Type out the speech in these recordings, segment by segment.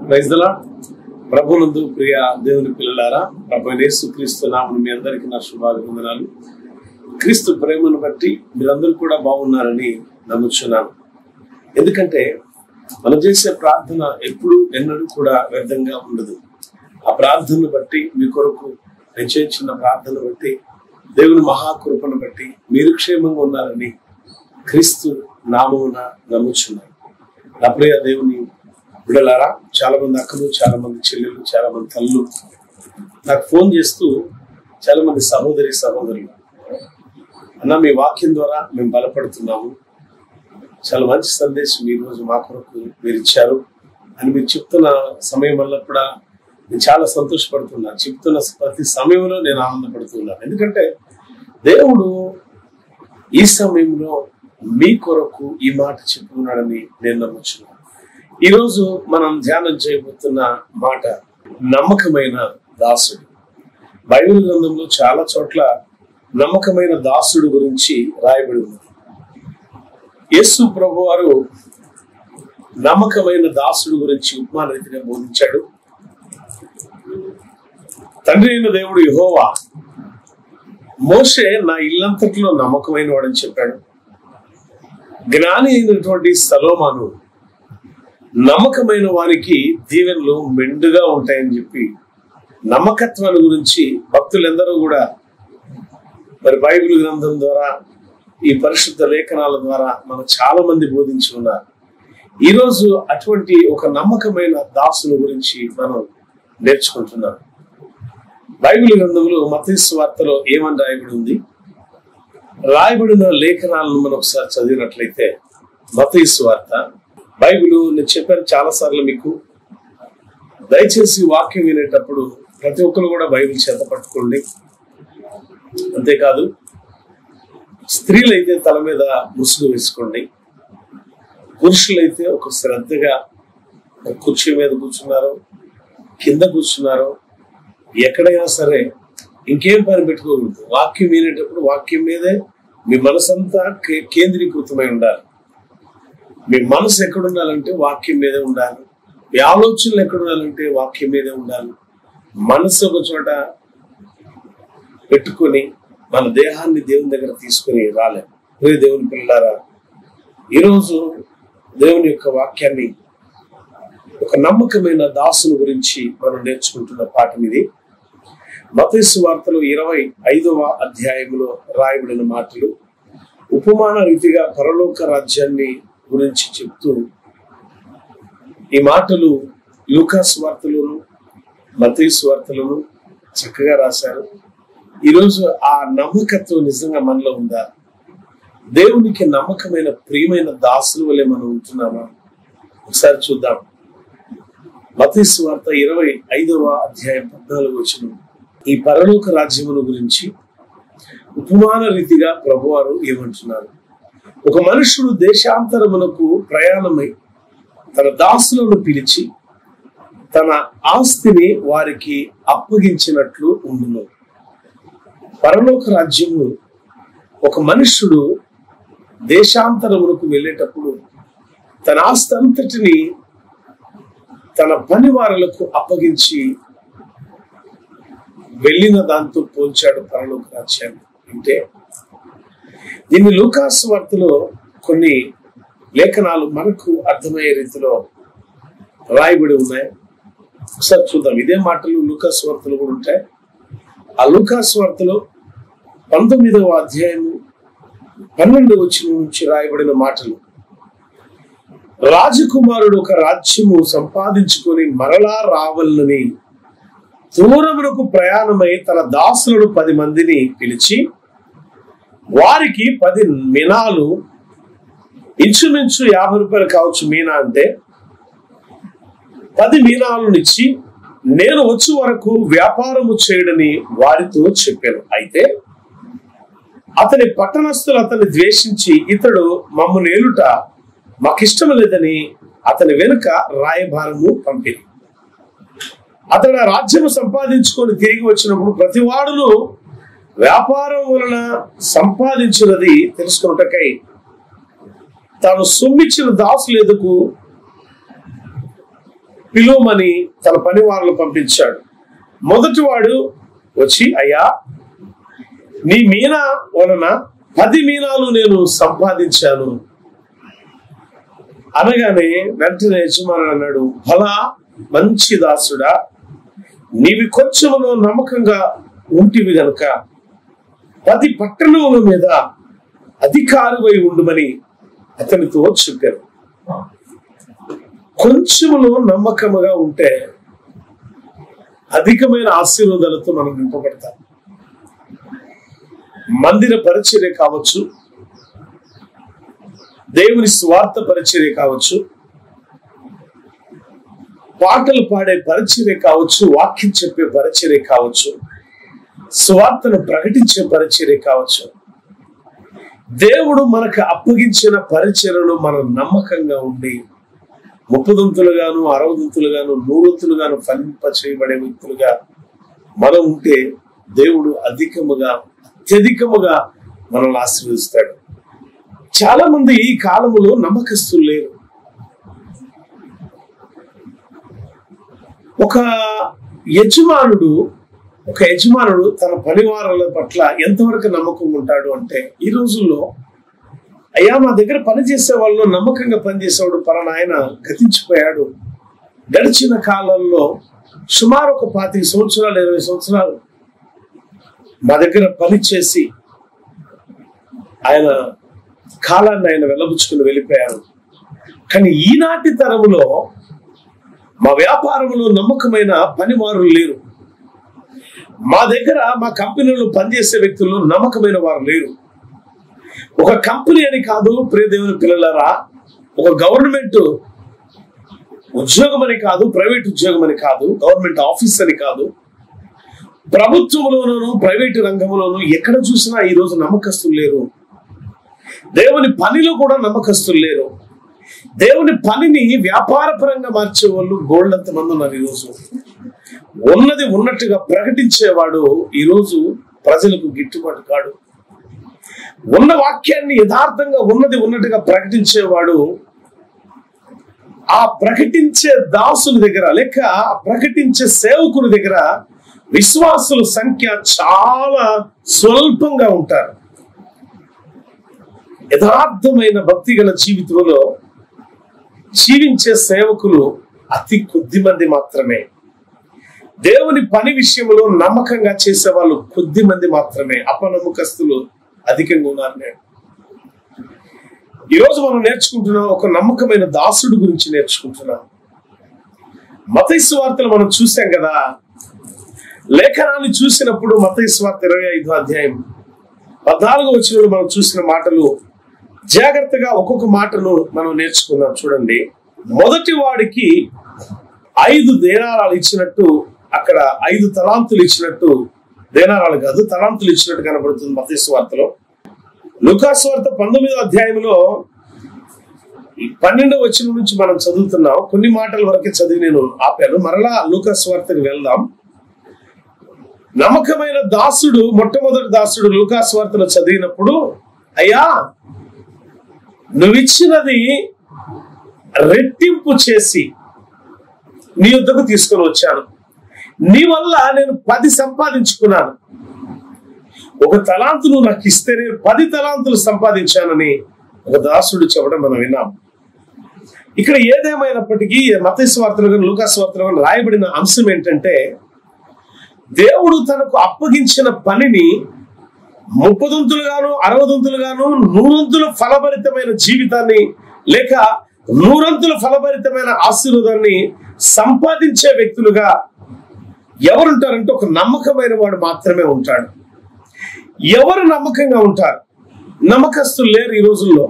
ప్రైజ్దలా ప్రభునందు ప్రియ దేవుని పిల్లలారా ప్రభు యేసు క్రీస్తు నామను మీ అందరికీ నా శుభాభివందనాలు క్రీస్తు ప్రేమను బట్టి మీరందరూ కూడా బాగున్నారని నమ్ముచున్నాను ఎందుకంటే మనం చేసే ప్రార్థన ఎప్పుడు ఎన్నడూ కూడా వ్యర్థంగా ఉండదు ఆ ప్రార్థనను బట్టి మీ కొరకు నేను చేయించిన ప్రార్థన బట్టి దేవుని మహాకృపను బట్టి మీరు క్షేమంగా ఉన్నారని క్రీస్తు నామమున నమ్ముచున్నాను నా ప్రియ దేవుని బిడలారా చాలా మంది అక్కలు చాలా మంది చెల్లెలు చాలా మంది తల్లు నాకు ఫోన్ చేస్తూ చాలా మంది సహోదరి సహోదరులు అన్న మీ వాక్యం ద్వారా మేము బలపడుతున్నాము చాలా మంచి సందేశం ఈ రోజు మా కొరకు మీరు ఇచ్చారు అని మీరు చెప్తున్న సమయం వల్ల కూడా నేను చాలా సంతోషపడుతున్నా చెప్తున్న ప్రతి సమయంలో నేను ఆనందపడుతున్నాను ఎందుకంటే దేవుడు ఈ సమయంలో మీ కొరకు ఈ మాట చెప్పుకున్నాడని నేను నమ్ముచున్నాను ఈరోజు మనం ధ్యానం చేయబోతున్న మాట నమ్మకమైన దాసుడు బైబిల్ గ్రంథంలో చాలా చోట్ల నమ్మకమైన దాసుడు గురించి రాయబడి ఉన్నది యేసు ప్రభు వారు నమ్మకమైన దాసుడు గురించి ఉపమాన రీతిగా బోధించాడు తండ్రి అయిన దేవుడు యహోవా మోషే నా ఇల్లంతట్లో నమ్మకమైన వాడని చెప్పాడు జ్ఞాని అయినటువంటి సలోమాను నమ్మకమైన వారికి దీవెనలు మెండుగా ఉంటాయని చెప్పి నమ్మకత్వాన్ని గురించి భక్తులందరూ కూడా మరి బైబిల్ గ్రంథం ద్వారా ఈ పరిశుద్ధ లేఖనాల ద్వారా మనకు చాలా మంది బోధించి ఉన్నారు ఈరోజు అటువంటి ఒక నమ్మకమైన దాసుని గురించి మనం నేర్చుకుంటున్నాం బైబిల్ గ్రంథంలో మతీసు వార్తలో ఏమని రాయబడి ఉంది రాయబడిన లేఖనాలను మనం ఒకసారి చదివినట్లయితే మతీసు వార్త బైబిల్ నేను చెప్పాను చాలా సార్లు మీకు దయచేసి వాక్యం వినేటప్పుడు ప్రతి ఒక్కరు కూడా బైబిల్ చేత పట్టుకోండి అంతేకాదు స్త్రీలైతే తల మీద ముసుగు వేసుకోండి పురుషులైతే ఒక శ్రద్ధగా ఒక కుర్చీ మీద కూర్చున్నారు కింద కూర్చున్నారు ఎక్కడైనా సరే ఇంకేం పని పెట్టుకోకూడదు వాక్యం వినేటప్పుడు వాక్యం మీదే మీ మనసంతా కే- కేంద్రీకృతమై ఉండాలి మీ మనసు ఎక్కడ ఉండాలంటే వాక్యం మీదే ఉండాలి మీ ఆలోచనలు ఎక్కడ ఉండాలంటే వాక్యం మీదే ఉండాలి మనసు ఒక చోట పెట్టుకొని మన దేహాన్ని దేవుని దగ్గర తీసుకొని రాలేం ప్రియ దేవుని పిల్లారా ఈరోజు దేవుని యొక్క వాక్యాన్ని ఒక నమ్మకమైన దాసుని గురించి మనం నేర్చుకుంటున్న పాఠం ఇది మతేసు వార్తలు ఇరవై ఐదవ అధ్యాయంలో రాయబడిన మాటలు ఉపమాన రీతిగా పరలోక రాజ్యాన్ని గురించి చెప్తూ ఈ మాటలు లూకాస్ వార్తలను మతేసు వార్తలను చక్కగా రాశారు ఈరోజు ఆ నమ్మకత్వం నిజంగా మనలో ఉందా దేవునికి నమ్మకమైన ప్రియమైన దాసుల వల్లే మనం ఉంటున్నామా ఒకసారి చూద్దాం మతీసు వార్త ఇరవై ఐదవ అధ్యాయం పద్నాలుగు వచ్చిన ఈ పరలోక రాజ్యమును గురించి ఉపమాన రీతిగా ప్రభువారు ఏమంటున్నారు ఒక మనుషుడు దేశాంతరమునకు ప్రయాణమై తన దాసులను పిలిచి తన ఆస్తిని వారికి అప్పగించినట్లు ఉండును పరలోక రాజ్యము ఒక మనుష్యుడు దేశాంతరమునకు వెళ్ళేటప్పుడు తన ఆస్తి అంతటిని తన పని వారులకు అప్పగించి వెళ్ళిన దాంతో పోల్చాడు పరలోక రాజ్యాన్ని అంటే దీన్ని లూకాస్ వార్తలో కొన్ని లేఖనాలు మనకు అర్థమయ్యే రీతిలో రాయబడి ఉన్నాయి ఒకసారి చూద్దాం ఇదే మాటలు లూకాస్ వార్తలు కూడా ఉంటాయి ఆ లూకాస్ వార్తలో పంతొమ్మిదవ అధ్యాయము పన్నెండు వచ్చిన నుంచి రాయబడిన మాటలు రాజకుమారుడు ఒక రాజ్యము సంపాదించుకొని మరలా రావాలని దూరమునకు ప్రయాణమై తన దాసులను పది మందిని పిలిచి వారికి పది మినాలు ఇంచుమించు యాభై రూపాయలు కావచ్చు మీనా అంటే పది మీనాలనిచ్చి నేను వచ్చే వరకు వ్యాపారము చేయడని వారితో చెప్పాను అయితే అతని పట్టణస్థులు అతన్ని ద్వేషించి ఇతడు మమ్మల్ని ఏలుట మాకిష్టం లేదని అతని వెనుక రాయభారము పంపిణీ అతడు ఆ రాజ్యము సంపాదించుకొని తిరిగి వచ్చినప్పుడు ప్రతి వాడును వ్యాపారం వలన సంపాదించినది తెలుసుకున్నటకై తాను సొమ్మిచ్చిన దాసులు ఎదుకు పిలువమని తన పని వారిని పంపించాడు మొదటి వాడు వచ్చి అయ్యా నీ మీన వలన పది మీనాలు నేను సంపాదించాను అనగానే వెంటనే యజమానుడు అన్నాడు ఫలా మంచి దాసుడా నీవి కొంచెములో నమ్మకంగా ఉంటివి గనుక పది పట్టణముల మీద అధికారువై ఉండుమని అతనితో చెప్పారు కొంచెములో నమ్మకముగా ఉంటే అధికమైన ఆశీర్వాదాలతో మనం నింపబడతాం మందిర పరిచర్య కావచ్చు దేవుని స్వార్థ పరిచర్య కావచ్చు పాటలు పాడే పరిచర్య కావచ్చు వాక్యం చెప్పే పరిచర్య కావచ్చు స్వార్థను ప్రకటించే పరిచర్య కావచ్చు దేవుడు మనకు అప్పగించిన పరిచర్యలు మనం నమ్మకంగా ఉండి ముప్పదంతులుగాను అరవదంతులుగాను నూరంతులుగాను ఫలింప చేయబడే వ్యక్తులుగా మనం ఉంటే దేవుడు అధికముగా అత్యధికముగా మనల్ని ఆశీర్వదిస్తాడు చాలా మంది ఈ కాలములో నమ్మకస్తులు లేరు ఒక యజమానుడు ఒక యజమానుడు తన పనివారుల పట్ల ఎంతవరకు నమ్మకం ఉంటాడు అంటే ఈ రోజుల్లో అయ్యా మా దగ్గర పని చేసే వాళ్ళు నమ్మకంగా పనిచేసేవాడు పలానా ఆయన గతించిపోయాడు గడిచిన కాలంలో సుమారు ఒక పాతిక సంవత్సరాలు ఇరవై సంవత్సరాలు మా దగ్గర పని చేసి ఆయన కాలాన్ని ఆయన వెళ్ళబుచ్చుకుని వెళ్ళిపోయారు కానీ ఈనాటి తరములో మా వ్యాపారంలో నమ్మకమైన పనివారు లేరు మా దగ్గర మా కంపెనీలో పనిచేసే వ్యక్తుల్లో నమ్మకమైన వారు లేరు ఒక కంపెనీ అని కాదు ప్రియ దేవుని పిల్లలారా ఒక గవర్నమెంట్ ఉద్యోగం అని కాదు ప్రైవేట్ ఉద్యోగం అని కాదు గవర్నమెంట్ ఆఫీస్ అని కాదు ప్రభుత్వంలోనూ ప్రైవేట్ రంగంలోనూ ఎక్కడ చూసినా ఈ రోజు నమ్మకస్తులు లేరు దేవుని పనిలో కూడా నమ్మకస్తులు లేరు దేవుని పనిని వ్యాపారపరంగా మార్చే వాళ్ళు గోల్డంత మంది ఉన్నారు ఈరోజు ఉన్నది ఉన్నట్టుగా ప్రకటించేవాడు ఈరోజు ప్రజలకు గిట్టుబాటు కాడు ఉన్న వాక్యాన్ని యథార్థంగా ఉన్నది ఉన్నట్టుగా ప్రకటించేవాడు ఆ ప్రకటించే దాసుని దగ్గర లేక ఆ ప్రకటించే సేవకుని దగ్గర విశ్వాసుల సంఖ్య చాలా స్వల్పంగా ఉంటారు యథార్థమైన భక్తి గల జీవితంలో జీవించే సేవకులు అతి కొద్ది మంది మాత్రమే దేవుని పని విషయంలో నమ్మకంగా చేసే వాళ్ళు కొద్ది మంది మాత్రమే అపనమ్మకస్తులు అధికంగా ఉన్నారు నేడు ఈరోజు మనం నేర్చుకుంటున్నాం ఒక నమ్మకమైన దాసుడు గురించి నేర్చుకుంటున్నాం మతైసు వార్తలు మనం చూసాం కదా లేఖనాన్ని చూసినప్పుడు మతైసు వార్త ఇరవై ఐదో అధ్యాయం పద్నాలుగు వచ్చిన మనం చూసిన మాటలు జాగ్రత్తగా ఒక్కొక్క మాటను మనం నేర్చుకుందాం చూడండి మొదటి వాడికి ఐదు దేనారాలు ఇచ్చినట్టు అక్కడ ఐదు తలాంతులు ఇచ్చినట్టు దేనారాలు కాదు తలాంతులు ఇచ్చినట్టు కనబడుతుంది మతేసు వార్తలో లుకాస్ వార్త పంతొమ్మిదో అధ్యాయంలో ఈ పన్నెండవ వచ్చిన నుంచి మనం చదువుతున్నాం కొన్ని మాటల వరకే చదివి నేను ఆపాను మరలా లూకాస్ వార్తకు వెళ్దాం నమ్మకమైన దాసుడు మొట్టమొదటి దాసుడు లూకాస్ వార్తలో చదివినప్పుడు అయ్యా నువ్విచ్చినది రెట్టింపు చేసి నీ యుద్ధకు తీసుకొని వచ్చాను నీ వల్ల నేను పది సంపాదించుకున్నాను ఒక తలాంతు నువ్వు నాకు ఇస్తే నేను పది తలాంతులు సంపాదించానని ఒక దాసుడు చెప్పడం మనం విన్నాం ఇక్కడ ఏదేమైనప్పటికీ మతస్వార్తలు కానీ లూకాస్వార్తలు కానీ రాయబడిన అంశం ఏంటంటే దేవుడు తనకు అప్పగించిన పనిని ముప్పదొంతులుగాను అరవదొంతులుగాను నూరంతుల ఫలభరితమైన జీవితాన్ని లేక నూరంతుల ఫలభరితమైన ఆశీర్వాదాన్ని సంపాదించే వ్యక్తులుగా ఎవరుంటారంటే ఒక నమ్మకమైన వాడు మాత్రమే ఉంటాడు ఎవరు నమ్మకంగా ఉంటారు నమ్మకస్తులు లేరు ఈ రోజుల్లో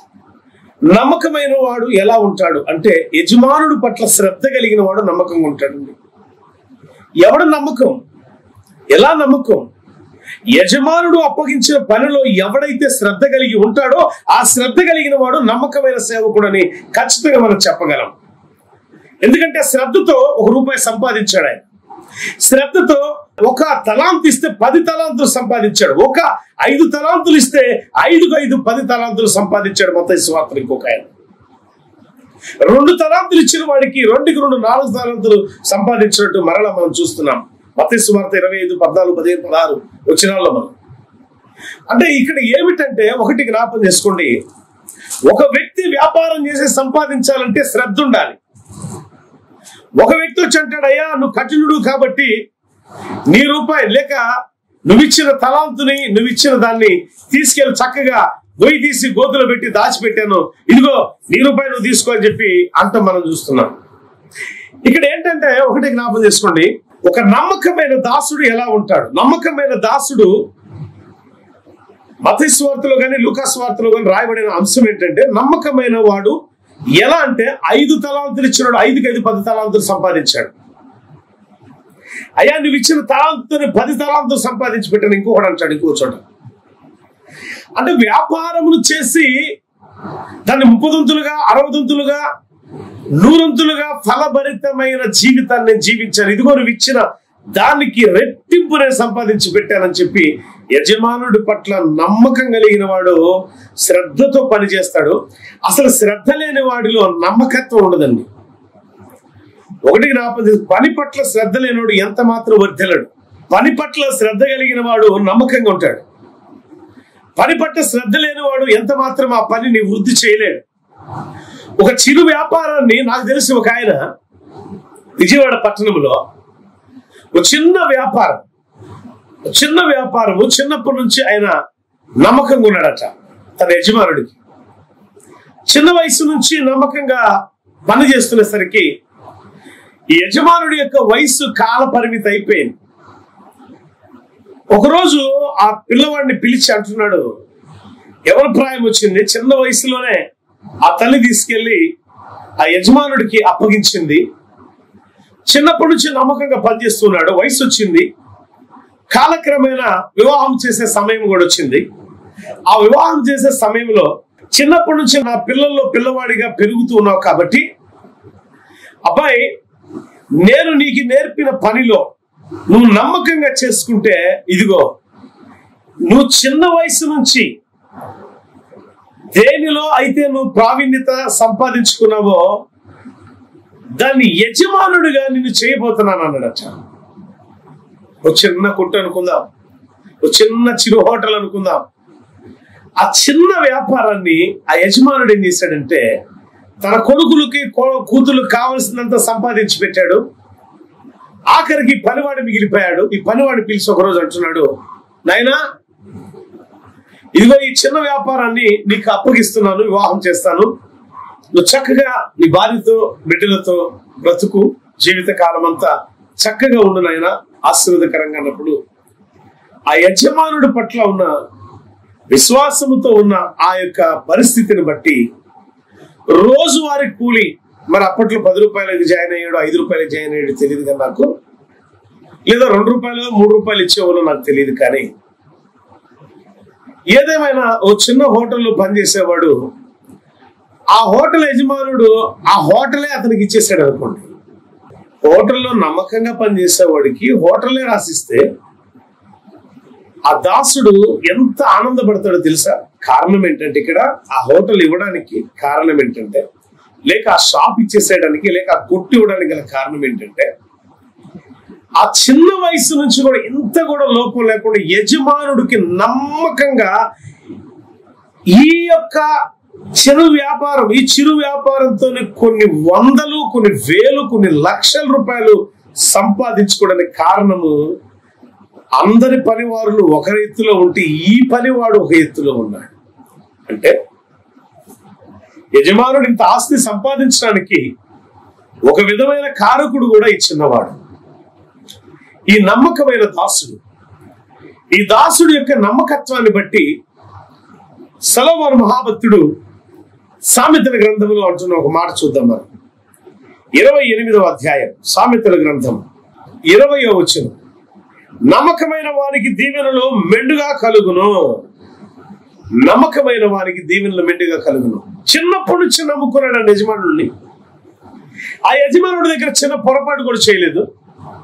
నమ్మకమైన వాడు ఎలా ఉంటాడు అంటే యజమానుడు పట్ల శ్రద్ధ కలిగిన వాడు నమ్మకంగా ఉంటాడండి ఎవడు నమ్మకం ఎలా నమ్మకం యజమానుడు అప్పగించిన పనిలో ఎవడైతే శ్రద్ధ కలిగి ఉంటాడో ఆ శ్రద్ధ కలిగిన వాడు నమ్మకమైన సేవకుడని ఖచ్చితంగా మనం చెప్పగలం ఎందుకంటే శ్రద్ధతో ఒక రూపాయి సంపాదించాడు ఆయన శ్రద్ధతో ఒక తలాంతు ఇస్తే పది తలాంతులు సంపాదించాడు ఒక ఐదు తలాంతులు ఇస్తే ఐదుకు ఐదు పది తలాంతులు సంపాదించాడు మొత్తం స్వార్థలు ఇంకొక ఆయన రెండు తలాంతులు ఇచ్చిన వాడికి రెండుకి రెండు నాలుగు తలాంతులు సంపాదించినట్టు మరలా మనం చూస్తున్నాం మత్స్సు వార్త ఇరవై ఐదు పద్నాలుగు పదిహేను పదహారు వచ్చినాల్లో మనం అంటే ఇక్కడ ఏమిటంటే ఒకటి జ్ఞాపం చేసుకోండి ఒక వ్యక్తి వ్యాపారం చేసి సంపాదించాలంటే శ్రద్ధ ఉండాలి ఒక వ్యక్తి వచ్చి అంటాడు అయ్యా నువ్వు కఠినుడు కాబట్టి నీ రూపాయి లేక నువ్విచ్చిన తలాంతుని నువ్విచ్చిన దాన్ని తీసుకెళ్లి చక్కగా గొయ్యి తీసి గోతులో పెట్టి దాచిపెట్టాను ఇదిగో నీ రూపాయి నువ్వు తీసుకో అని చెప్పి అంత మనం చూస్తున్నాం ఇక్కడ ఏంటంటే ఒకటి జ్ఞాపం చేసుకోండి ఒక నమ్మకమైన దాసుడు ఎలా ఉంటాడు నమ్మకమైన దాసుడు మత స్వార్థలో కానీ లూకా స్వార్థలో కానీ రాయబడిన అంశం ఏంటంటే నమ్మకమైన వాడు ఎలా అంటే ఐదు తలాంతులు ఇచ్చినాడు ఐదుకి ఐదు పది తలాంతులు సంపాదించాడు అయ్యా నువ్వు ఇచ్చిన తలాంతుని పది తలాంతులు సంపాదించి పెట్టాను ఇంకొకటి అంటాడు ఇంకో చోట అంటే వ్యాపారములు చేసి దాన్ని ముప్పదంతులుగా అరవదంతులుగా నూరంతులుగా ఫలభరితమైన జీవితాన్ని నేను జీవించాను ఇదిగో నువ్వు ఇచ్చిన దానికి రెట్టింపు నేను సంపాదించి పెట్టానని చెప్పి యజమానుడి పట్ల నమ్మకం కలిగిన వాడు శ్రద్ధతో పనిచేస్తాడు అసలు శ్రద్ధ లేని వాడిలో నమ్మకత్వం ఉండదండి ఒకటి జ్ఞాపకం చేసు- పని పట్ల శ్రద్ధ లేనివాడు ఎంత మాత్రం వర్ధిల్లడు పని పట్ల శ్రద్ధ కలిగిన వాడు నమ్మకంగా ఉంటాడు పని పట్ల శ్రద్ధ లేనివాడు ఎంత మాత్రం ఆ పనిని వృద్ధి చేయలేడు ఒక చిరు వ్యాపారాన్ని నాకు తెలిసి ఒక ఆయన విజయవాడ పట్టణంలో ఒక చిన్న వ్యాపారం ఒక చిన్న వ్యాపారము చిన్నప్పటి నుంచి ఆయన నమ్మకంగా ఉన్నాడట తన యజమానుడికి చిన్న వయసు నుంచి నమ్మకంగా పని చేస్తున్నసరికి ఈ యజమానుడి యొక్క వయసు కాల పరిమితి అయిపోయింది ఒకరోజు ఆ పిల్లవాడిని పిలిచి అంటున్నాడు ఎవరి ప్రాయం వచ్చింది చిన్న వయసులోనే ఆ తల్లి తీసుకెళ్లి ఆ యజమానుడికి అప్పగించింది చిన్నప్పటి నుంచి నమ్మకంగా పనిచేస్తున్నాడు వయసు వచ్చింది కాలక్రమేణా వివాహం చేసే సమయం కూడా వచ్చింది ఆ వివాహం చేసే సమయంలో చిన్నప్పటి నుంచి నా పిల్లల్లో పిల్లవాడిగా పెరుగుతూ ఉన్నావు కాబట్టి అబ్బాయి నేను నీకు నేర్పిన పనిలో నువ్వు నమ్మకంగా చేసుకుంటే ఇదిగో నువ్వు చిన్న వయసు నుంచి దేనిలో అయితే నువ్వు ప్రావీణ్యత సంపాదించుకున్నావో దాన్ని యజమానుడిగా నిన్ను చేయబోతున్నాను అన్నాడట ఒక చిన్న కుట్టు అనుకుందాం ఒక చిన్న చిరు హోటల్ అనుకుందాం ఆ చిన్న వ్యాపారాన్ని ఆ యజమానుడు ఏం చేశాడంటే తన కొడుకులకి కో- కూతుర్లకు కావలసినంత సంపాదించి పెట్టాడు ఆఖరికి పనివాడు మిగిలిపోయాడు ఈ పనివాడు పిలిచి ఒకరోజు అంటున్నాడు నాయనా ఇదిగో ఈ చిన్న వ్యాపారాన్ని నీకు అప్పగిస్తున్నాను వివాహం చేస్తాను నువ్వు చక్కగా నీ భార్యతో బిడ్డలతో బ్రతుకు జీవిత కాలం అంతా చక్కగా ఉండు నాయన ఆశీర్వదకరంగా అన్నప్పుడు ఆ యజమానుడి పట్ల ఉన్న విశ్వాసముతో ఉన్న ఆ యొక్క పరిస్థితిని బట్టి రోజువారి కూలి మరి అప్పట్లో పది రూపాయలకి జాయిన్ అయ్యాడు ఐదు రూపాయలకి జాయిన్ అయ్యాడు తెలియదు కానీ నాకు లేదా రెండు రూపాయలు మూడు రూపాయలు ఇచ్చేవాళ్ళు నాకు తెలియదు కానీ ఏదేమైనా ఓ చిన్న హోటల్లో పనిచేసేవాడు ఆ హోటల్ యజమానుడు ఆ హోటలే అతనికి ఇచ్చేసాడు అనుకోండి హోటల్లో నమ్మకంగా పనిచేసేవాడికి హోటలే రాసిస్తే ఆ దాసుడు ఎంత ఆనందపడతాడో తెలుసా కారణం ఏంటంటే ఇక్కడ ఆ హోటల్ ఇవ్వడానికి కారణం ఏంటంటే లేక ఆ షాప్ ఇచ్చేసేయడానికి లేక ఆ కొట్టు ఇవ్వడానికి గల కారణం ఏంటంటే ఆ చిన్న వయసు నుంచి కూడా ఇంత కూడా లోపం లేకుండా యజమానుడికి నమ్మకంగా ఈ యొక్క చిరు వ్యాపారం ఈ చిరు వ్యాపారంతో కొన్ని వందలు కొన్ని వేలు కొన్ని లక్షల రూపాయలు సంపాదించుకోవడానికి కారణము అందరి పనివారులు ఒక ఎత్తులో ఉంటే ఈ పనివాడు ఒక ఎత్తులో ఉన్నాడు అంటే యజమానుడు ఇంత ఆస్తి సంపాదించడానికి ఒక విధమైన కారకుడు కూడా ఈ చిన్నవాడు ఈ నమ్మకమైన దాసుడు ఈ దాసుడు యొక్క నమ్మకత్వాన్ని బట్టి సలవారు మహాభక్తుడు సామెతల గ్రంథంలో అంటున్న ఒక మాట చూద్దాం మనం ఇరవై ఎనిమిదవ అధ్యాయం సామెతల గ్రంథం ఇరవయో వచ్చిన నమ్మకమైన వారికి దీవెనలు మెండుగా కలుగును నమ్మకమైన వారికి దీవెనలు మెండుగా కలుగును చిన్నప్పటి నుంచి నమ్ముకున్నాడు ఆ యజమానుడిని ఆ యజమానుడి దగ్గర చిన్న పొరపాటు కూడా చేయలేదు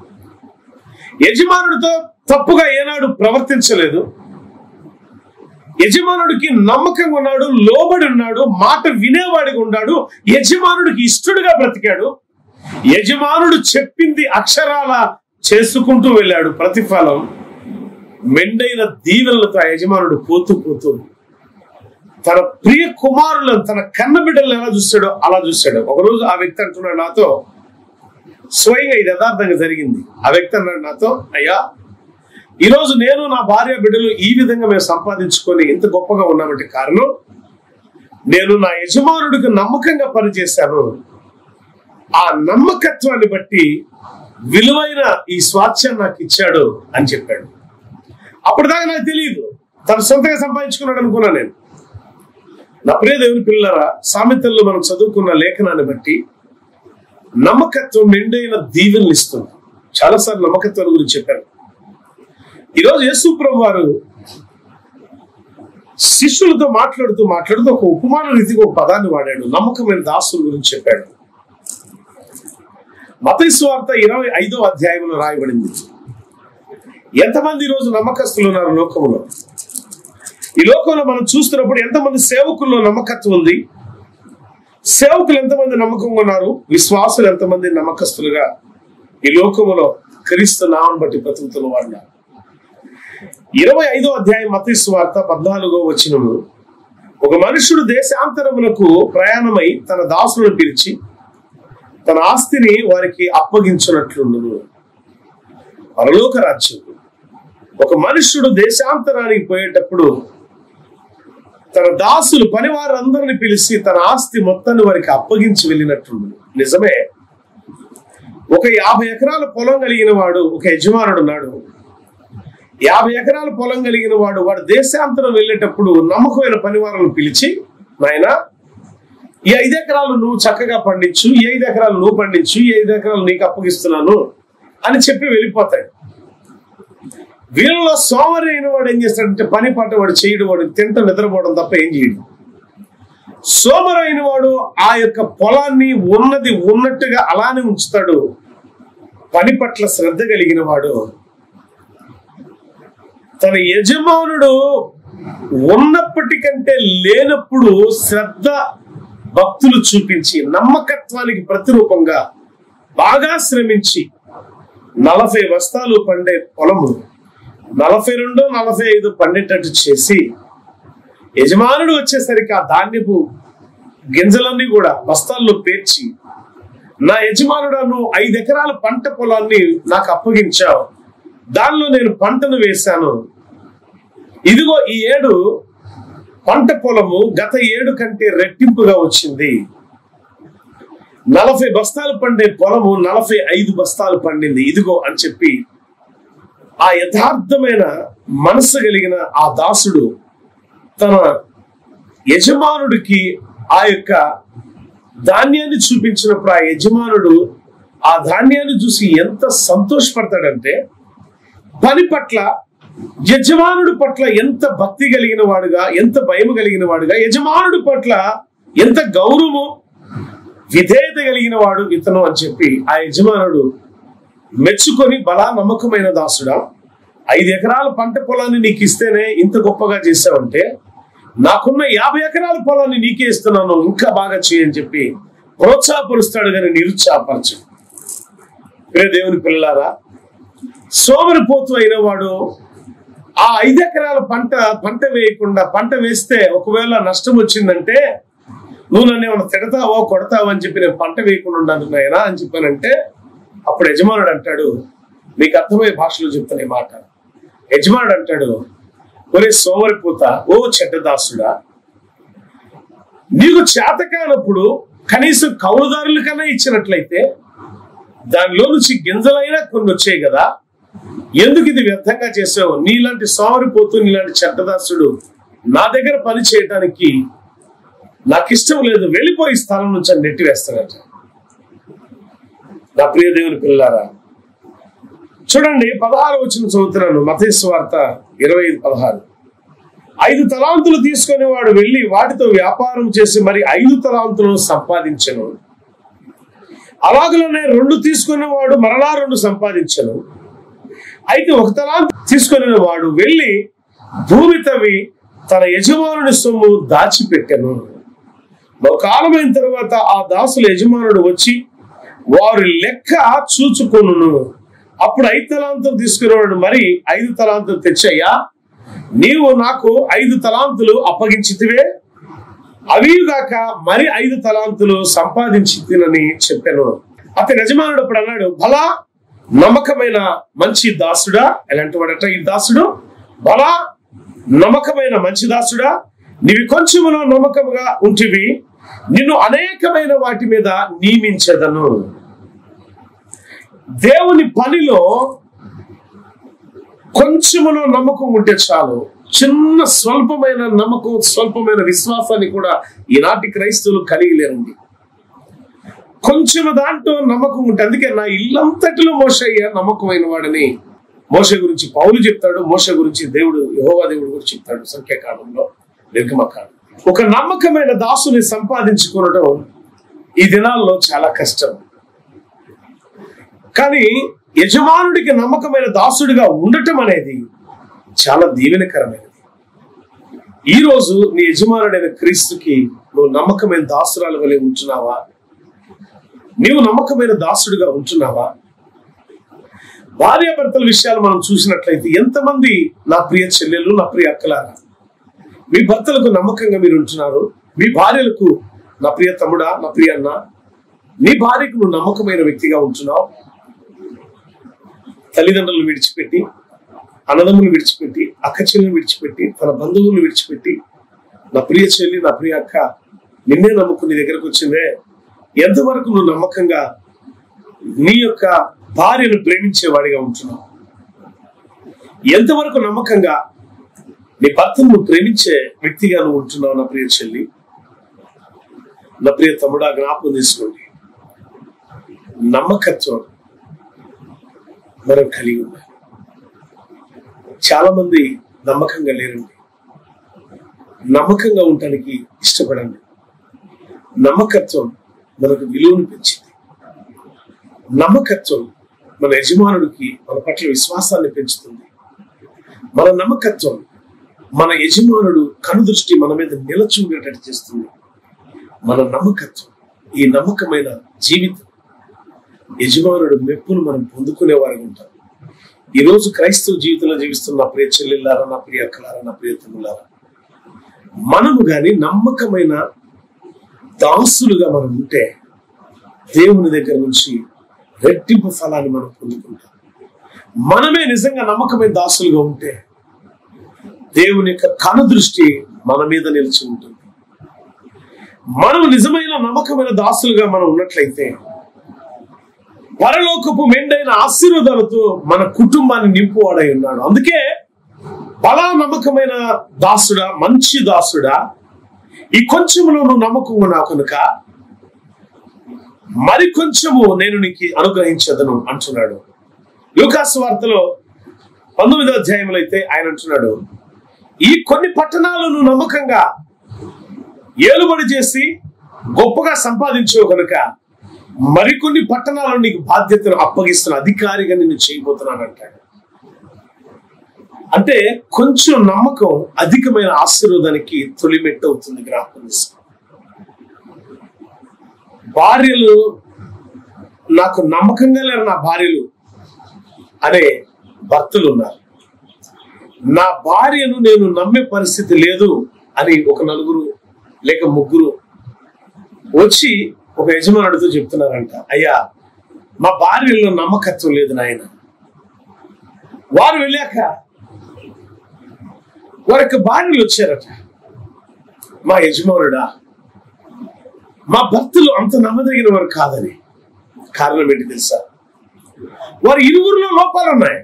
యజమానుడితో తప్పుగా ఏనాడు ప్రవర్తించలేదు యజమానుడికి నమ్మకంగా ఉన్నాడు లోబడి ఉన్నాడు మాట వినేవాడిగా ఉన్నాడు యజమానుడికి ఇష్టడుగా బ్రతికాడు యజమానుడు చెప్పింది అక్షరాల చేసుకుంటూ వెళ్ళాడు ప్రతిఫలం మెండైన దీవెనలతో ఆ యజమానుడు పోతూ పోతూ తన ప్రియ కుమారులను తన కన్న బిడ్డలను ఎలా చూస్తాడో అలా చూస్తాడు ఒకరోజు ఆ వ్యక్తి అంటున్నాడు నాతో స్వయంగా ఇది యథార్థంగా జరిగింది ఆ వ్యక్తి అన్నాడు నాతో అయ్యా ఈరోజు నేను నా భార్య బిడ్డలు ఈ విధంగా మేము సంపాదించుకొని ఇంత గొప్పగా ఉన్నామంటే కారణం నేను నా యజమానుడికి నమ్మకంగా పనిచేశాను ఆ నమ్మకత్వాన్ని బట్టి విలువైన ఈ స్వాస్థ్యం నాకు ఇచ్చాడు అని చెప్పాడు అప్పటిదాకా నాకు తెలియదు తను సొంతంగా సంపాదించుకున్నాడు అనుకున్నా నేను నా ప్రియ దేవుని పిల్లరా సామెతల్లో మనం చదువుకున్న లేఖనాన్ని బట్టి నమ్మకత్వం మెండైన దీవెనలు ఇస్తుంది చాలాసార్లు నమ్మకత్వం గురించి చెప్పారు ఈరోజు యేసు ప్రభు వారు శిష్యులతో మాట్లాడుతూ మాట్లాడుతూ ఒక ఉపమాన రీతిగా ఒక పదాన్ని వాడాడు నమ్మకమైన దాసుల గురించి చెప్పాడు మతస్వార్త ఇరవై ఐదో అధ్యాయంలో రాయబడింది ఎంతమంది ఈరోజు నమ్మకస్తులు ఉన్నారు లోకంలో ఈ లోకంలో మనం చూస్తున్నప్పుడు ఎంతమంది సేవకుల్లో నమ్మకత్వం ఉంది సేవకులు ఎంతమంది నమ్మకంగా ఉన్నారు విశ్వాసులు ఎంతమంది నమ్మకస్తులుగా ఈ లోకములో క్రీస్తు నామం బట్టి బ్రతుకుతున్న వారు ఉన్నారు. ఇరవై ఐదో అధ్యాయం మత వార్త పద్నాలుగో వచనము ఒక మనుషుడు దేశాంతరములకు ప్రయాణమై తన దాసులను పిలిచి తన ఆస్తిని వారికి అప్పగించినట్లుండును పరలోక రాజ్యం ఒక మనుష్యుడు దేశాంతరానికి పోయేటప్పుడు తన దాసులు పనివారందరిని పిలిచి తన ఆస్తి మొత్తాన్ని వారికి అప్పగించి వెళ్ళినట్టుండు నిజమే ఒక యాభై ఎకరాల పొలం కలిగిన వాడు ఒక యజమానుడు ఉన్నాడు యాభై ఎకరాల పొలం కలిగిన వాడు వాడు దేశాంతరం వెళ్ళేటప్పుడు నమ్మకమైన పనివారులను పిలిచి నాయన ఈ ఐదు ఎకరాలు నువ్వు చక్కగా పండించు ఈ ఐదు ఎకరాలు నువ్వు పండించు ఈ ఐదు ఎకరాలు నీకు అప్పగిస్తున్నాను అని చెప్పి వెళ్ళిపోతాడు వీళ్ళలో సోమరి అయిన వాడు ఏం చేస్తాడంటే పని పాట వాడు చేయడు వాడు తింట నిద్రపోవడం తప్ప ఏం చేయడు సోమరైన వాడు ఆ యొక్క పొలాన్ని ఉన్నది ఉన్నట్టుగా అలానే ఉంచుతాడు పని పట్ల శ్రద్ధ కలిగిన వాడు తన యజమానుడు ఉన్నప్పటికంటే లేనప్పుడు శ్రద్ధ భక్తులు చూపించి నమ్మకత్వానికి ప్రతిరూపంగా బాగా శ్రమించి నలభై బస్తాలు పండే పొలము నలభై రెండు నలభై ఐదు పండేటట్టు చేసి యజమానుడు వచ్చేసరికి ఆ ధాన్యపు గింజలన్నీ కూడా బస్తాల్లో పేర్చి నా యజమానుడు నువ్వు ఐదు ఎకరాల పంట పొలాన్ని నాకు అప్పగించావు దానిలో నేను పంటను వేశాను ఇదిగో ఈ ఏడు పంట పొలము గత ఏడు కంటే రెట్టింపుగా వచ్చింది నలభై బస్తాలు పండే పొలము నలభై ఐదు బస్తాలు పండింది ఇదిగో అని చెప్పి ఆ యథార్థమైన మనసు కలిగిన ఆ దాసుడు తన యజమానుడికి ఆ యొక్క ధాన్యాన్ని చూపించినప్పుడు ఆ యజమానుడు ఆ ధాన్యాన్ని చూసి ఎంత సంతోషపడతాడంటే పని పట్ల యజమానుడి పట్ల ఎంత భక్తి కలిగిన వాడుగా ఎంత భయం కలిగిన వాడుగా యజమానుడి పట్ల ఎంత గౌరవము విధేయత కలిగిన వాడు ఇతను అని చెప్పి ఆ యజమానుడు మెచ్చుకొని బలా నమ్మకమైన దాసుడా ఐదు ఎకరాల పంట పొలాన్ని నీకు ఇస్తేనే ఇంత గొప్పగా చేసావంటే నాకున్న యాభై ఎకరాల పొలాన్ని నీకే ఇస్తున్నాను ఇంకా బాగా చేయని చెప్పి ప్రోత్సాహపరుస్తాడు కానీ నిరుత్సాహపరచు ప్రియ దేవుని పిల్లలారా సోమరిపోతు అయిన వాడు ఆ ఐదు ఎకరాల పంట పంట వేయకుండా పంట వేస్తే ఒకవేళ నష్టం వచ్చిందంటే నువ్వు నన్ను ఏమైనా తిడతావో కొడతావో అని చెప్పి నేను పంట వేయకుండా ఉన్నాను నాయనా అని చెప్పానంటే అప్పుడు యజమానుడు అంటాడు నీకు అర్థమయ్యే భాషలో చెప్తాను ఈ మాట యజమానుడు అంటాడు ఒరే సోమరిపోత ఓ చెడ్డదాసుడా నీకు చేత కానప్పుడు కనీసం కౌలుదారుల కన్నా ఇచ్చినట్లయితే దానిలో నుంచి గింజలైనా కొన్ని వచ్చాయి కదా ఎందుకు ఇది వ్యర్థంగా చేసావు నీలాంటి సోమరిపోతూ నీలాంటి చెడ్డదాసుడు నా దగ్గర పని చేయటానికి నాకు ఇష్టం లేదు వెళ్ళిపోయి స్థలం నుంచి అని నెట్టివేస్తానట నా ప్రియ దేవుని పిల్లారా చూడండి పదహారు వచ్చిన చదువుతున్నాను మతేశ్వ వార్త ఇరవై ఐదు పదహారు ఐదు తలాంతులు తీసుకొని వాడు వెళ్ళి వాటితో వ్యాపారం చేసి మరి ఐదు తలాంతులను సంపాదించను అలాగనే రెండు తీసుకున్న వాడు మరలా రెండు సంపాదించను అయితే ఒక తలాంతు తీసుకుని వాడు వెళ్ళి భూమి తవ్వి తన యజమానుడి సొమ్ము దాచిపెట్టెను కాలమైన తర్వాత ఆ దాసుల యజమానుడు వచ్చి వారి లెక్క చూచుకొనును అప్పుడు ఐదు తలాంతులు తీసుకునేవాడు మరి ఐదు తలాంతులు తెచ్చయ్యా నీవు నాకు ఐదు తలాంతులు అప్పగించితివే అవిగాక మరి ఐదు తలాంతులు సంపాదించి తినని చెప్పాను అతని యజమానుడు అప్పుడు అన్నాడు బలా నమ్మకమైన మంచి దాసుడా ఎలాంటి వాడట ఈ దాసుడు బలా నమ్మకమైన మంచి దాసుడా నీవి కొంచెములో నమ్మకముగా ఉంటివి నిన్ను అనేకమైన వాటి మీద నియమించదను దేవుని పనిలో కొంచెములో నమ్మకం ఉంటే చాలు చిన్న స్వల్పమైన నమ్మకం స్వల్పమైన విశ్వాసాన్ని కూడా ఈనాటి క్రైస్తవులు కలిగి లేరండి కొంచెం దాంట్లో నమ్మకం ఉంటే అందుకే నా ఇల్లంతటిలో మోసయ్య నమ్మకమైన వాడని మోస గురించి పౌలు చెప్తాడు మోస గురించి దేవుడు యహోవా దేవుడు గురించి చెప్తాడు సంఖ్యాకాలంలో నిర్గమకాలం ఒక నమ్మకమైన దాసుని సంపాదించుకోవడం ఈ దినాల్లో చాలా కష్టం కానీ యజమానుడికి నమ్మకమైన దాసుడిగా ఉండటం అనేది చాలా దీవెనకరమైనది ఈ రోజు నీ యజమానుడైన క్రీస్తుకి నువ్వు నమ్మకమైన దాసురాల వలె ఉంటున్నావా నీవు నమ్మకమైన దాసుడిగా ఉంటున్నావా భార్యాభర్తల విషయాలు మనం చూసినట్లయితే ఎంతమంది నా ప్రియ చెల్లెలు నా ప్రియ అక్కలారా మీ భర్తలకు నమ్మకంగా మీరు ఉంటున్నారు మీ భార్యలకు నా ప్రియ తమ్ముడా నా ప్రియ అన్న నీ భార్యకు నువ్వు నమ్మకమైన వ్యక్తిగా ఉంటున్నావు తల్లిదండ్రులను విడిచిపెట్టి అన్నదమ్ములు విడిచిపెట్టి అక్క చెల్లెలు విడిచిపెట్టి తన బంధువులను విడిచిపెట్టి నా ప్రియ చెల్లి నా ప్రియ అక్క నిన్నే నమ్ముకుని నీ దగ్గరకు వచ్చిందే ఎంతవరకు నువ్వు నమ్మకంగా నీ యొక్క భార్యను ప్రేమించేవాడిగా ఉంటున్నావు ఎంతవరకు నమ్మకంగా నీ భర్తను నువ్వు ప్రేమించే వ్యక్తిగా నువ్వు ఉంటున్నావు నా ప్రియ చెల్లి నా ప్రియ తమ్ముడా జ్ఞాపకం తీసుకోండి నమ్మకత్వం మనం కలిగి ఉన్నాం చాలా మంది నమ్మకంగా లేరండి నమ్మకంగా ఉండటానికి ఇష్టపడండి నమ్మకత్వం మనకు విలువను పెంచింది నమ్మకత్వం మన యజమానుడికి మన పట్ల విశ్వాసాన్ని పెంచుతుంది మన నమ్మకత్వం మన యజమానుడు కనుదృష్టి మన మీద నిలచి ఉండేటట్టు చేస్తుంది మన నమ్మకత్వం ఈ నమ్మకమైన జీవితం యజమానుడు మెప్పును మనం పొందుకునే వారికి ఉంటాం ఈ రోజు క్రైస్తవ జీవితంలో జీవిస్తున్న నా ప్రియ చెల్లెళ్ళారా నా ప్రియ అక్కలారా నా ప్రియ తమ్ములారా మనము గాని నమ్మకమైన దాసులుగా మనం ఉంటే దేవుని దగ్గర నుంచి రెట్టింపు ఫలాన్ని మనం పొందుకుంటాం మనమే నిజంగా నమ్మకమైన దాసులుగా ఉంటే దేవుని యొక్క కనుదృష్టి మన మీద నిలిచి ఉంటుంది మనం నిజమైన నమ్మకమైన దాసులుగా మనం ఉన్నట్లయితే పరలోకపు మెండైన ఆశీర్వాదాలతో మన కుటుంబాన్ని నింపువాడై ఉన్నాడు అందుకే బలా నమ్మకమైన దాసుడా మంచి దాసుడా ఈ కొంచెములో నువ్వు నమ్మకం ఉన్నావు కనుక మరి కొంచెము నేను నీకు అనుగ్రహించదను అంటున్నాడు యూకాసు వార్తలో పంతొమ్మిదో అధ్యాయంలో అయితే ఆయన అంటున్నాడు ఈ కొన్ని పట్టణాలు నువ్వు నమ్మకంగా ఏలుబడి చేసి గొప్పగా సంపాదించావు కనుక మరికొన్ని పట్టణాలను నీకు బాధ్యతను అప్పగిస్తున్న అధికారిగా నేను చేయబోతున్నాను అంటాడు అంటే కొంచెం నమ్మకం అధికమైన ఆశీర్వాదానికి తొలిమెట్టు అవుతుంది జ్ఞాపకం చేసుకో భార్యలు నాకు నమ్మకంగా లేరు నా భార్యలు అనే భర్తలు ఉన్నారు నా భార్యను నేను నమ్మే పరిస్థితి లేదు అని ఒక నలుగురు లేక ముగ్గురు వచ్చి ఒక యజమానుడితో చెప్తున్నారంట అయ్యా మా భార్యలో నమ్మకత్వం లేదు నాయన వారు వెళ్ళాక వారి యొక్క భార్యలు వచ్చారట మా యజమానుడా మా భక్తులు అంత నమ్మదగిన వారు కాదని కారణం ఏంటి తెలుసా వారి ఇరువురిలో లోపాలు ఉన్నాయి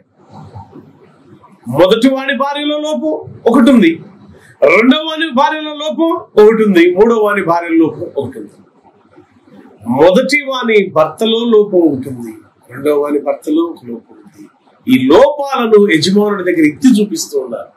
మొదటి వాని భార్యలో లోపం ఒకటి ఉంది రెండవ వాని భార్యలో లోపం ఒకటి ఉంది మూడవ వాని భార్యలో లోపం ఒకటి ఉంది మొదటి వాని భర్తలో లోపం ఉంటుంది రెండవ వాని భర్తలో ఒక లోపం ఉంది ఈ లోపాలను యజమానుడి దగ్గర ఎత్తి చూపిస్తూ ఉన్నారు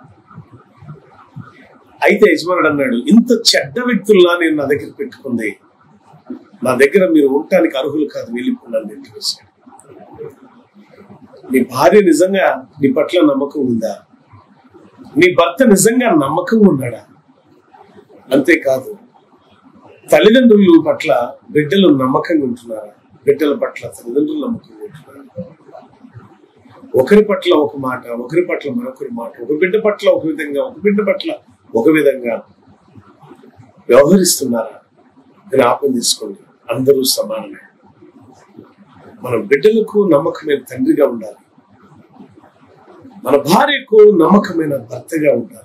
అయితే యజమానుడు అన్నాడు ఇంత చెడ్డ వ్యక్తుల్లా నేను నా దగ్గర పెట్టుకుంది నా దగ్గర మీరు ఉండటానికి అర్హులు కాదు వెళ్ళిపోన్నాను నేను చూశాను నీ భార్య నిజంగా నీ పట్ల నమ్మకం ఉందా నీ భర్త నిజంగా నమ్మకంగా ఉన్నాడా అంతేకాదు తల్లిదండ్రుల పట్ల బిడ్డలు నమ్మకంగా ఉంటున్నారా బిడ్డల పట్ల తల్లిదండ్రులు నమ్మకంగా ఉంటున్నారా ఒకరి పట్ల ఒక మాట ఒకరి పట్ల మరొకరి మాట ఒక బిడ్డ పట్ల ఒక విధంగా ఒక బిడ్డ పట్ల ఒక విధంగా వ్యవహరిస్తున్నారా జ్ఞాపం తీసుకోండి అందరూ సమానమే మన బిడ్డలకు నమ్మకమైన తండ్రిగా ఉండాలి మన భార్యకు నమ్మకమైన భర్తగా ఉండాలి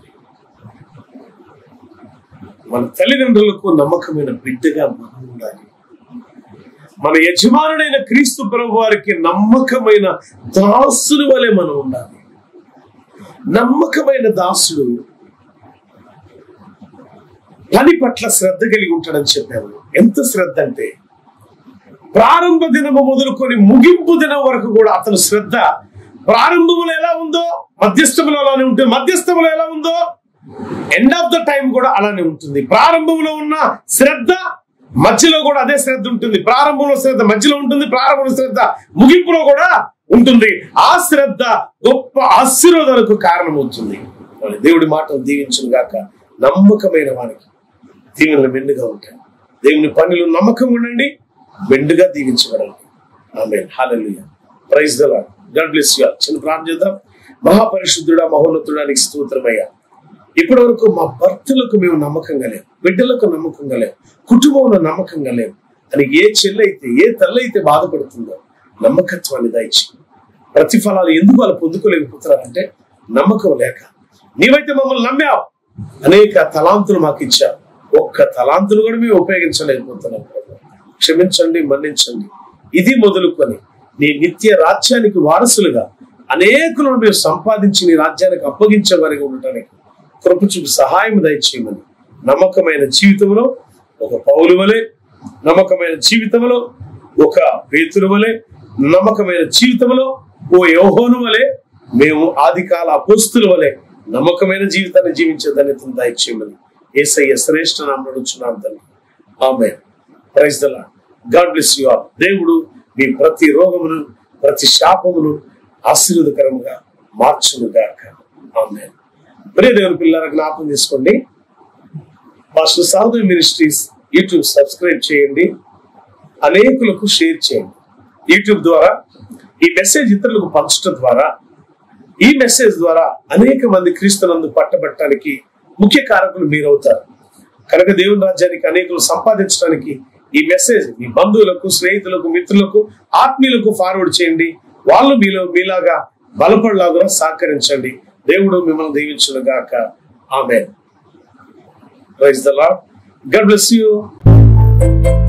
మన తల్లిదండ్రులకు నమ్మకమైన బిడ్డగా మనం ఉండాలి మన యజమానుడైన క్రీస్తు ప్రభు వారికి నమ్మకమైన దాసుని వలె మనం ఉండాలి నమ్మకమైన దాసుడు పని పట్ల శ్రద్ధ కలిగి ఉంటాడని చెప్పాము ఎంత శ్రద్ధ అంటే ప్రారంభ దినము మొదలుకొని ముగింపు దినం వరకు కూడా అతను శ్రద్ధ ప్రారంభములో ఎలా ఉందో మధ్యస్థములో అలానే ఉంటుంది మధ్యస్థములో ఎలా ఉందో ఎండ్ ఆఫ్ ద టైం కూడా అలానే ఉంటుంది ప్రారంభంలో ఉన్న శ్రద్ధ మధ్యలో కూడా అదే శ్రద్ధ ఉంటుంది ప్రారంభంలో శ్రద్ధ మధ్యలో ఉంటుంది ప్రారంభంలో శ్రద్ధ ముగింపులో కూడా ఉంటుంది ఆ శ్రద్ధ గొప్ప ఆశీర్వాదాలకు కారణమవుతుంది మరి దేవుడి మాటలు దీవించును గాక నమ్మకమైన వారికి దీవెనలు మెండుగా ఉంటాయి దేవుని పనులు నమ్మకం ఉండండి మెండుగా దీవించబడండి amen hallelujah praise the Lord God bless you చిన్న ప్రార్థన చేద్దాం మహాపరిశుద్ధుడా మహోన్నతుడానికి స్తోత్రమయ్యా ఇప్పటి వరకు మా భర్తలకు మేము నమ్మకంగా లేవు బిడ్డలకు నమ్మకంగా లేవు కుటుంబంలో నమ్మకంగా లేవు అని ఏ చెల్లైతే ఏ తల్లైతే బాధపడుతుందో నమ్మకత్వాన్ని దాయిచి ప్రతిఫలాలు ఎందుకు వాళ్ళు పొందుకోలేకపోతున్నారంటే నమ్మకం లేక నీవైతే మమ్మల్ని నమ్మావు అనేక తలాంతులు మాకు ఇచ్చావు ఒక్క తలాంతులు కూడా మేము ఉపయోగించలేకపోతున్నాం ప్రభు. క్షమించండి మన్నించండి ఇది మొదలుకొని నీ నిత్య రాజ్యానికి వారసులుగా అనేకులను మేము సంపాదించి నీ రాజ్యానికి అప్పగించే వారిగా ఉండటానికి కృప చూపి సహాయం దయచేయమని నమ్మకమైన జీవితంలో ఒక పౌలు వలె నమ్మకమైన జీవితంలో ఒక పేతుల వలె నమ్మకమైన జీవితంలో ఓ యోహోను వలె మేము ఆది కాల అపోస్తుల వలె నమ్మకమైన జీవితాన్ని జీవించే ధన్యతను దయచేయమని ఏసయ్య శ్రేష్ఠ నామం నడుచున్నాను తండ్రి amen praise the God bless you all దేవుడు మీ ప్రతి రోగమును ప్రతి శాపమును ఆశీర్వదకరంగా మార్చును గాక ఆమె ప్రియ దేవుని పిల్లల జ్ఞాపకం చేసుకోండి మాస్టర్ సాధు మినిస్ట్రీస్ యూట్యూబ్ సబ్స్క్రైబ్ చేయండి అనేకులకు షేర్ చేయండి యూట్యూబ్ ద్వారా ఈ మెసేజ్ ఇతరులకు పంచడం ద్వారా ఈ మెసేజ్ ద్వారా అనేక మంది క్రీస్తునందు పట్టబట్టడానికి ముఖ్య కారకులు మీరవుతారు కనుక దేవుని రాజ్యానికి అనేకులు సంపాదించడానికి ఈ మెసేజ్ మీ బంధువులకు స్నేహితులకు మిత్రులకు ఆత్మీయులకు ఫార్వర్డ్ చేయండి వాళ్ళు మీలో మీలాగా బలపడలాగా సహకరించండి దేవుడు మిమ్మల్ని దీవించును గాక amen praise the Lord God bless you